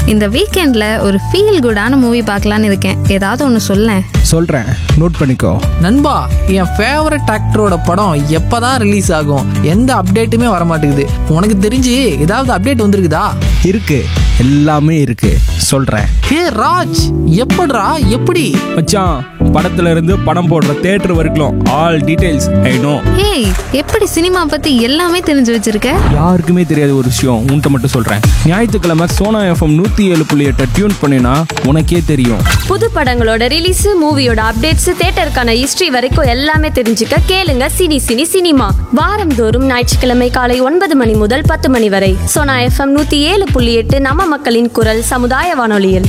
இந்த வீக்கெண்ட்ல ஒரு ஃபீல் குடான மூவி பார்க்கலான்னு இருக்கேன் ஏதாவது ஒன்று சொல்லேன் சொல்கிறேன் நோட் பண்ணிக்கோ நண்பா என் ஃபேவரட் ஆக்டரோட படம் எப்பதான் ரிலீஸ் ஆகும் எந்த அப்டேட்டுமே வர மாட்டேங்குது உனக்கு தெரிஞ்சு ஏதாவது அப்டேட் வந்திருக்குதா இருக்கு எல்லாமே இருக்கு சொல்கிறேன் ஹே ராஜ் எப்படிடா எப்படி மச்சான் படத்துல இருந்து படம் போடுற தேட்டர் வரைக்கும் ஆல் டீடைல்ஸ் ஐ நோ ஏய் எப்படி சினிமா பத்தி எல்லாமே தெரிஞ்சு வச்சிருக்க யாருக்குமே தெரியாத ஒரு விஷயம் உன்கிட்ட மட்டும் சொல்கிறேன் ஞாயிற்றுக்கிழமை சோனா எஃப்எம் நூற்றி ஏழு புள்ளி எட்டை டியூன் பண்ணினா உனக்கே தெரியும் புது படங்களோட ரிலீஸ் மூவியோட அப்டேட்ஸ் தியேட்டருக்கான ஹிஸ்டரி வரைக்கும் எல்லாமே தெரிஞ்சுக்க கேளுங்க சினி சினி சினிமா வாரந்தோறும் ஞாயிற்றுக்கிழமை காலை ஒன்பது மணி முதல் பத்து மணி வரை சோனா எஃப்எம் நூத்தி ஏழு புள்ளி எட்டு நம்ம மக்களின் குரல் சமுதாய வானொலியில்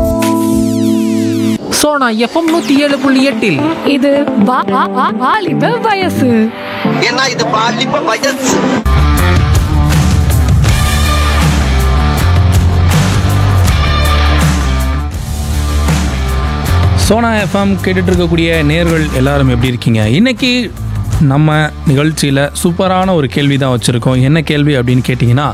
ஸோ நான் எஃப்எம் நூற்றி ஏழு புள்ளி எட்டில் இது வா- வா- வா- வாலிப வயசு ஏன்னா இது பாலிப்ப வயசு சோனா எஃப்எம் கேட்டுட்டு இருக்கக்கூடிய நேர்கள் எல்லாரும் எப்படி இருக்கீங்க இன்னைக்கு நம்ம நிகழ்ச்சியில் சூப்பரான ஒரு கேள்வி தான் வச்சுருக்கோம் என்ன கேள்வி அப்படின்னு கேட்டிங்கன்னா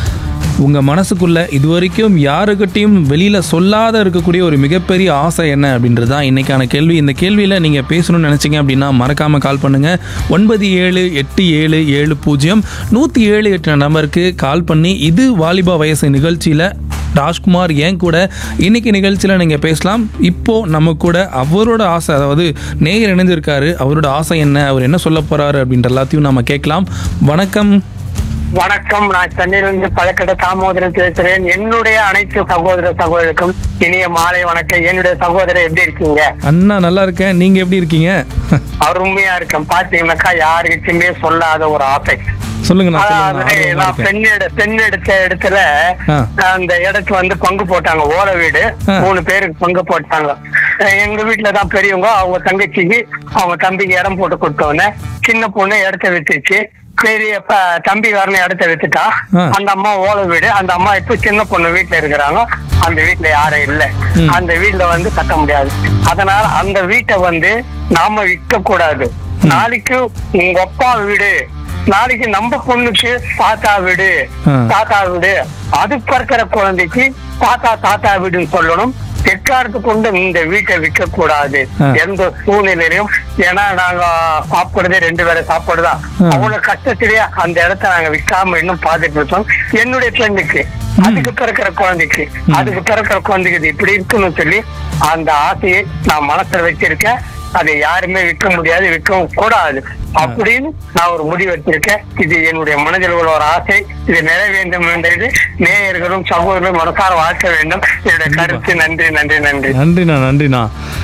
உங்கள் மனசுக்குள்ளே இது வரைக்கும் யாருக்கிட்டையும் வெளியில் சொல்லாத இருக்கக்கூடிய ஒரு மிகப்பெரிய ஆசை என்ன அப்படின்றது தான் இன்றைக்கான கேள்வி இந்த கேள்வியில் நீங்கள் பேசணும்னு நினச்சிங்க அப்படின்னா மறக்காமல் கால் பண்ணுங்கள் ஒன்பது ஏழு எட்டு ஏழு ஏழு பூஜ்ஜியம் நூற்றி ஏழு எட்டு நம்பருக்கு கால் பண்ணி இது வாலிபா வயசு நிகழ்ச்சியில் ராஜ்குமார் ஏன் கூட இன்னைக்கு நிகழ்ச்சியில் நீங்கள் பேசலாம் இப்போ நம்ம கூட அவரோட ஆசை அதாவது நேயர் இணைந்திருக்காரு அவரோட ஆசை என்ன அவர் என்ன சொல்ல போறாரு அப்படின்ற எல்லாத்தையும் நம்ம கேட்கலாம் வணக்கம் வணக்கம் நான் சென்னையிலிருந்து பழக்கடை தாமோதரன் பேசுறேன் என்னுடைய அனைத்து சகோதர சகோதரருக்கும் இனிய மாலை வணக்கம் என்னுடைய சகோதரர் எப்படி இருக்கீங்க அண்ணா நல்லா இருக்கேன் நீங்க எப்படி இருக்கீங்க அருமையா இருக்கேன் பாத்தீங்கன்னாக்கா யாருக்கிட்டுமே சொல்லாத ஒரு ஆசை சொல்லுங்க நான் அதாவது சொல்லுங்க நான் பெண் எடு பெண் எடுத்த இடத்துல ஆ. அந்த இடத்துல வந்து பங்கு போட்டாங்க ஓலை வீடு ஆ. மூணு பேருக்கு பங்கு போட்டாங்க அஹ் எங்க வீட்டுல தான் பெரியவங்க அவங்க தங்கச்சிக்கு அவங்க தம்பிக்கு இடம் போட்டு கொடுத்தோன்னே சின்ன பொண்ணு இடத்த வித்துச்சு பெரிய ப- தம்பிக்காரன் இடத்த வித்துட்டா ஆ. அந்த அம்மா ஓலை வீடு அந்த அம்மா இப்ப சின்ன பொண்ணு வீட்டுல இருக்கிறாங்க அந்த வீட்டுல யாரும் இல்ல ம். அந்த வீட்டுல வந்து கட்ட முடியாது அதனால அந்த வீட்டை வந்து நாம விற்க கூடாது நாளைக்கு உங்க அப்பா வீடு நாளைக்கு நம்ம பொண்ணுக்கு தாத்தா வீடு ஆ. தாத்தா வீடு அது பிறக்கிற குழந்தைக்கு தாத்தா தாத்தா வீடுன்னு சொல்லணும் எக்காரத்து கொண்டு இந்த வீட்டை விற்க கூடாது ஆ. எந்த சூழ்நிலையிலும் ஏன்னா நாங்க சாப்பிடுறதே ரெண்டு வேளை சாப்பாடு தான் ஆ. அவ்வளவு கஷ்டத்திலேயே அந்த இடத்த நாங்க விற்காம இன்னும் பாத்துட்டு இருக்கோம் என்னுடைய ஃப்ரெண்டுக்கு அதுக்கு பிறக்கிற குழந்தைக்கு அதுக்கு பிறக்கிற குழந்தைக்கு இது இப்படி இருக்குன்னு சொல்லி அந்த ஆசையை நான் மனசுல வச்சிருக்கேன் அதை யாருமே விற்க முடியாது விற்கவும் கூடாது அப்படின்னு நான் ஒரு முடிவு எடுத்திருக்கேன் இது என்னுடைய மனதில் உள்ள ஒரு ஆசை இது நிறைய வேண்டும் என்றது நேயர்களும் சகோதரர்களும் மனசார வாழ்க்க வேண்டும் என்னுடைய கருத்து நன்றி நன்றி நன்றி நன்றிண்ணா நன்றிண்ணா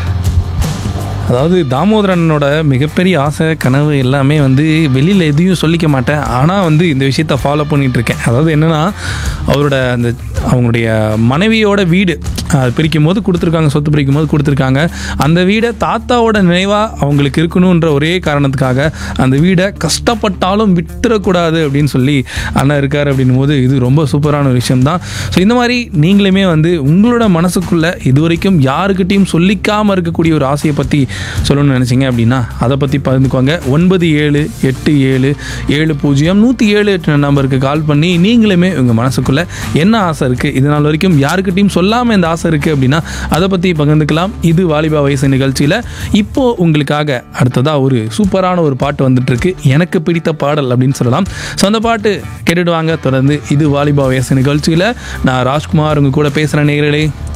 அதாவது தாமோதரனோட மிகப்பெரிய ஆசை கனவு எல்லாமே வந்து வெளியில் எதையும் சொல்லிக்க மாட்டேன் ஆனால் வந்து இந்த விஷயத்த ஃபாலோ பண்ணிட்டு இருக்கேன் அதாவது என்னென்னா அவரோட அந்த அவங்களுடைய மனைவியோட வீடு அது பிரிக்கும் போது கொடுத்துருக்காங்க சொத்து பிரிக்கும் போது கொடுத்துருக்காங்க அந்த வீடை தாத்தாவோட நினைவாக அவங்களுக்கு இருக்கணுன்ற ஒரே காரணத்துக்காக அந்த வீடை கஷ்டப்பட்டாலும் விட்டுறக்கூடாது அப்படின்னு சொல்லி அண்ணன் இருக்கார் அப்படின்னும் போது இது ரொம்ப சூப்பரான ஒரு விஷயம் தான் ஸோ இந்த மாதிரி நீங்களுமே வந்து உங்களோட மனசுக்குள்ள இது வரைக்கும் யாருக்கிட்டையும் சொல்லிக்காமல் இருக்கக்கூடிய ஒரு ஆசையை பற்றி சொல்லணும்னு நினச்சிங்க அப்படின்னா அதை பற்றி பகிர்ந்துக்கோங்க ஒன்பது ஏழு எட்டு ஏழு ஏழு பூஜ்ஜியம் நூற்றி ஏழு எட்டு நம்பருக்கு கால் பண்ணி நீங்களுமே உங்கள் மனசுக்குள்ளே என்ன ஆசை இருக்குது இது நாள் வரைக்கும் யாருக்கிட்டையும் சொல்லாமல் இந்த ஆசை இருக்குது அப்படின்னா அதை பற்றி பகிர்ந்துக்கலாம் இது வாலிபா வயசு நிகழ்ச்சியில் இப்போது உங்களுக்காக அடுத்ததாக ஒரு சூப்பரான ஒரு பாட்டு வந்துட்டுருக்கு எனக்கு பிடித்த பாடல் அப்படின்னு சொல்லலாம் ஸோ அந்த பாட்டு கேட்டுட்டு வாங்க தொடர்ந்து இது வாலிபா வயசு நிகழ்ச்சியில் நான் ராஜ்குமார் உங்க கூட பேசுகிறேன் நேர்களே